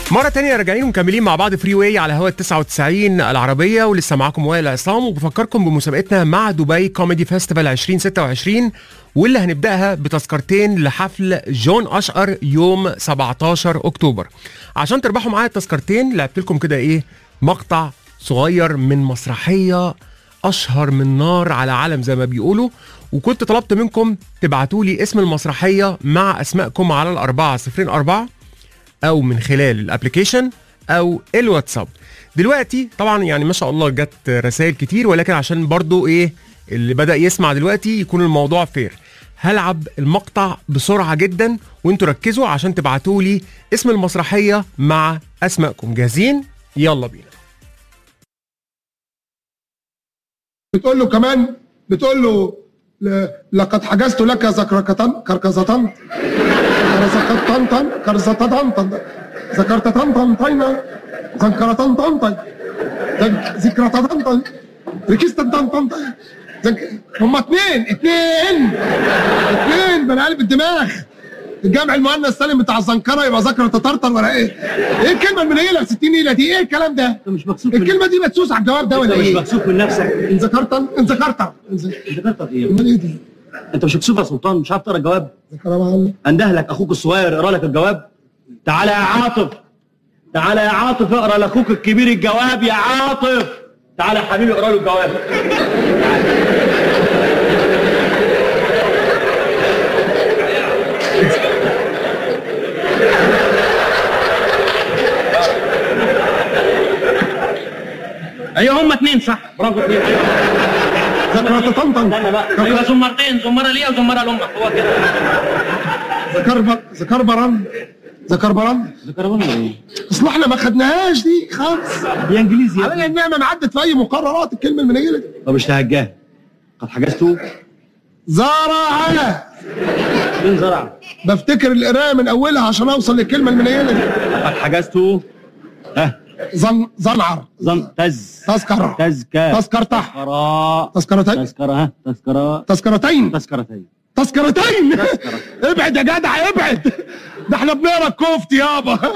مرة تانية راجعين ومكملين مع بعض فري واي على هوا 99 العربية ولسه معاكم وائل عصام وبفكركم بمسابقتنا مع دبي كوميدي فيستيفال 2026 واللي هنبداها بتذكرتين لحفل جون اشقر يوم 17 اكتوبر. عشان تربحوا معايا التذكرتين لعبت لكم كده ايه مقطع صغير من مسرحية اشهر من نار على علم زي ما بيقولوا وكنت طلبت منكم تبعتوا لي اسم المسرحية مع اسمائكم على الأربعة صفرين أربعة او من خلال الابلكيشن او الواتساب دلوقتي طبعا يعني ما شاء الله جت رسائل كتير ولكن عشان برضو ايه اللي بدا يسمع دلوقتي يكون الموضوع فير هلعب المقطع بسرعه جدا وانتوا ركزوا عشان تبعتوا لي اسم المسرحيه مع اسمائكم جاهزين يلا بينا بتقول له كمان بتقول له ل- لقد حجزت لك زكركتن كركزتن كرزكتن كرزتن ذكرت طن طينا زنكرتن طن ذكرتن طن ركزت طن طن هما اتنين اتنين اتنين بني قلب الدماغ الجمع المؤنث سالم بتاع الزنكره يبقى ذكر تطرطر ولا ايه؟ ايه الكلمه المنيله ب 60 نيله دي؟ ايه الكلام ده؟ انت مش مكسوف من الكلمه دي مدسوس على الجواب ده انت ولا مش ايه؟ مكسوف من نفسك ان ذكرت ان ذكرت إن ذ- انت كتر ايه امال ايه دي؟ انت مش مكسوف يا سلطان مش عارف تقرا الجواب ذكر يا معلم انده لك اخوك الصغير يقرا لك الجواب تعالى يا عاطف تعالى يا عاطف اقرا لاخوك الكبير الجواب يا عاطف تعالى يا حبيبي اقرا له الجواب ايوه هم اتنين صح برافو اتنين ايوه ذكرت طنطن استنى بقى ايوه زمرتين زمره ليا وزمره لامك هو كده ذكر ب- ذكر برن ذكر برن ذكر ولا ايه؟ اصل احنا ما خدناهاش دي خالص دي انجليزي يا على ابني. انها ما عدت في اي مقررات الكلمه المنيله دي طب مش تهجاه قد حجزته زرع فين زرع بفتكر القرايه من اولها عشان اوصل للكلمه المنيله دي قد حجزته ها زن زنعر زن تز تذكره تزكى تذكرتح تذكرة تذكرتين تذكرة ها تذكرة تذكرتين تذكرتين تذكرتين ابعد يا جدع ابعد ده احنا بنقرا الكفت يابا